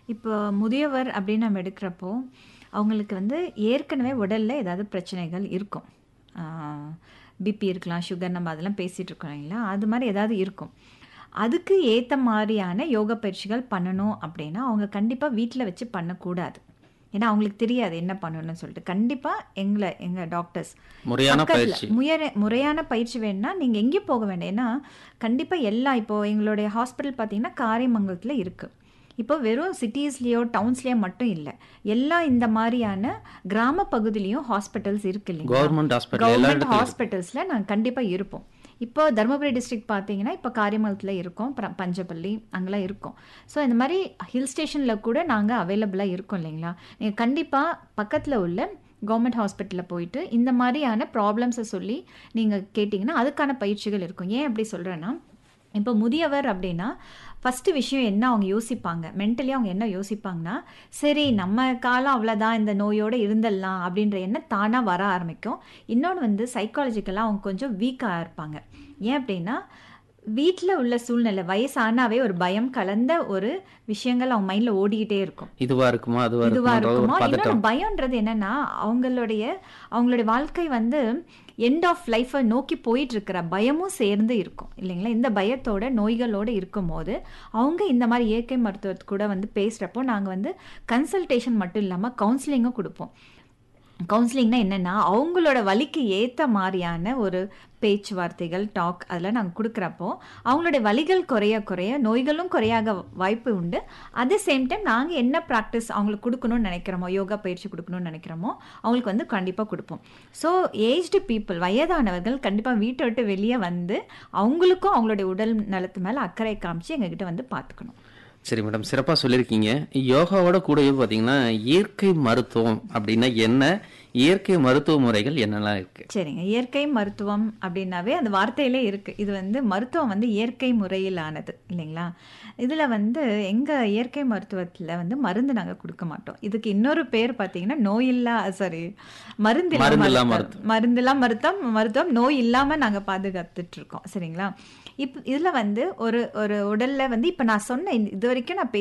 இப்போ முதியவர் அப்படின்னு நம்ம எடுக்கிறப்போ அவங்களுக்கு வந்து ஏற்கனவே உடலில் ஏதாவது பிரச்சனைகள் இருக்கும் பிபி இருக்கலாம் சுகர் நம்ம அதெல்லாம் பேசிகிட்டு இருக்கோம் இல்லைங்களா அது மாதிரி ஏதாவது இருக்கும் அதுக்கு ஏற்ற மாதிரியான யோகா பயிற்சிகள் பண்ணணும் அப்படின்னா அவங்க கண்டிப்பாக வீட்டில் வச்சு பண்ணக்கூடாது ஏன்னா அவங்களுக்கு தெரியாது என்ன பண்ணணும்னு சொல்லிட்டு கண்டிப்பாக எங்களை எங்கள் டாக்டர்ஸ் முறையான பக்கத்துல பயிற்சி முயற முறையான பயிற்சி வேணும்னா நீங்கள் எங்கேயும் போக வேண்டாம் ஏன்னா கண்டிப்பாக எல்லா இப்போ எங்களுடைய ஹாஸ்பிட்டல் பார்த்தீங்கன்னா காரியமங்கலத்தில் இருக்குது இப்போ வெறும் சிட்டிஸ்லேயோ டவுன்ஸ்லேயோ மட்டும் இல்லை எல்லா இந்த மாதிரியான கிராம பகுதியிலையும் ஹாஸ்பிட்டல்ஸ் இருக்கு இல்லைங்களா கவர்மெண்ட் ஹாஸ்பிட்டல் எல்லா கவர்மெண்ட் இடத்துலையும் ஹாஸ்பிட்டல்ஸில் நாங்கள் கண்டிப்பாக இருப்போம் இப்போ தருமபுரி டிஸ்ட்ரிக்ட் பார்த்தீங்கன்னா இப்போ காரியமங்கலத்தில் இருக்கோம் அப்புறம் பஞ்சப்பள்ளி அங்கெல்லாம் இருக்கோம் ஸோ இந்த மாதிரி ஹில் ஸ்டேஷனில் கூட நாங்கள் அவைலபிளாக இருக்கோம் இல்லைங்களா நீங்கள் கண்டிப்பாக பக்கத்தில் உள்ள கவர்மெண்ட் ஹாஸ்பிட்டலில் போயிட்டு இந்த மாதிரியான ப்ராப்ளம்ஸை சொல்லி நீங்கள் கேட்டிங்கன்னா அதுக்கான பயிற்சிகள் இருக்கும் ஏன் அப்படி சொல்கிறேன்னா இப்போ முதியவர் அப்படின்னா ஃபஸ்ட்டு விஷயம் என்ன அவங்க யோசிப்பாங்க மென்டலி அவங்க என்ன யோசிப்பாங்கன்னா சரி நம்ம காலம் அவ்வளோதான் இந்த நோயோடு இருந்துடலாம் அப்படின்ற எண்ணம் தானாக வர ஆரம்பிக்கும் இன்னொன்று வந்து சைக்காலஜிக்கலாக அவங்க கொஞ்சம் வீக்காக இருப்பாங்க ஏன் அப்படின்னா வீட்டில் உள்ள சூழ்நிலை வயசானாவே ஒரு பயம் கலந்த ஒரு விஷயங்கள் அவங்க மைண்டில் ஓடிக்கிட்டே இருக்கும் இதுவா இருக்குமா அதுவா இதுவா இருக்குமா ஒரு இருக்குமா பதட்டம் இன்னொன்று பயம்ன்றது என்னன்னா அவங்களுடைய அவங்களுடைய வாழ்க்கை வந்து எண்ட் ஆஃப் லைஃப்பை நோக்கி போயிட்டு இருக்கிற பயமும் சேர்ந்து இருக்கும் இல்லைங்களா இந்த பயத்தோட நோய்களோட இருக்கும்போது அவங்க இந்த மாதிரி இயற்கை மருத்துவத்து கூட வந்து பேசுகிறப்போ நாங்கள் வந்து கன்சல்டேஷன் மட்டும் இல்லாமல் கவுன்சிலிங்கும் கொடுப்போம் கவுன்சிலிங்னா என்னென்னா அவங்களோட வலிக்கு ஏற்ற மாதிரியான ஒரு பேச்சுவார்த்தைகள் டாக் அதெல்லாம் நாங்கள் கொடுக்குறப்போ அவங்களுடைய வலிகள் குறைய குறைய நோய்களும் குறையாக வாய்ப்பு உண்டு அதே சேம் டைம் நாங்கள் என்ன ப்ராக்டிஸ் அவங்களுக்கு கொடுக்கணும்னு நினைக்கிறோமோ யோகா பயிற்சி கொடுக்கணும்னு நினைக்கிறோமோ அவங்களுக்கு வந்து கண்டிப்பாக கொடுப்போம் ஸோ ஏஜ்டு பீப்புள் வயதானவர்கள் கண்டிப்பாக வீட்டை விட்டு வெளியே வந்து அவங்களுக்கும் அவங்களுடைய உடல் நலத்து மேலே அக்கறை காமிச்சு எங்ககிட்ட வந்து பார்த்துக்கணும் சரி மேடம் சிறப்பாக சொல்லியிருக்கீங்க யோகாவோட கூடவே பார்த்தீங்கன்னா இயற்கை மருத்துவம் அப்படின்னா என்ன இயற்கை மருத்துவ முறைகள் என்னெல்லாம் இருக்கு சரிங்க இயற்கை மருத்துவம் அப்படின்னாவே அந்த வார்த்தையிலே இருக்குது இது வந்து மருத்துவம் வந்து இயற்கை முறையில் ஆனது இல்லைங்களா இதில் வந்து எங்கள் இயற்கை மருத்துவத்தில் வந்து மருந்து நாங்கள் கொடுக்க மாட்டோம் இதுக்கு இன்னொரு பேர் பார்த்தீங்கன்னா நோயில்லா சாரி மருந்தில்லா மருந்தில்லா மருத்துவம் மருந்தில்லா மருத்துவம் மருத்துவம் நோய் இல்லாமல் நாங்கள் பாதுகாத்துட்டு இருக்கோம் சரிங்களா இப் இதில் வந்து ஒரு ஒரு உடலில் வந்து இப்போ நான் சொன்ன இந்த- இது வரைக்கும் நான்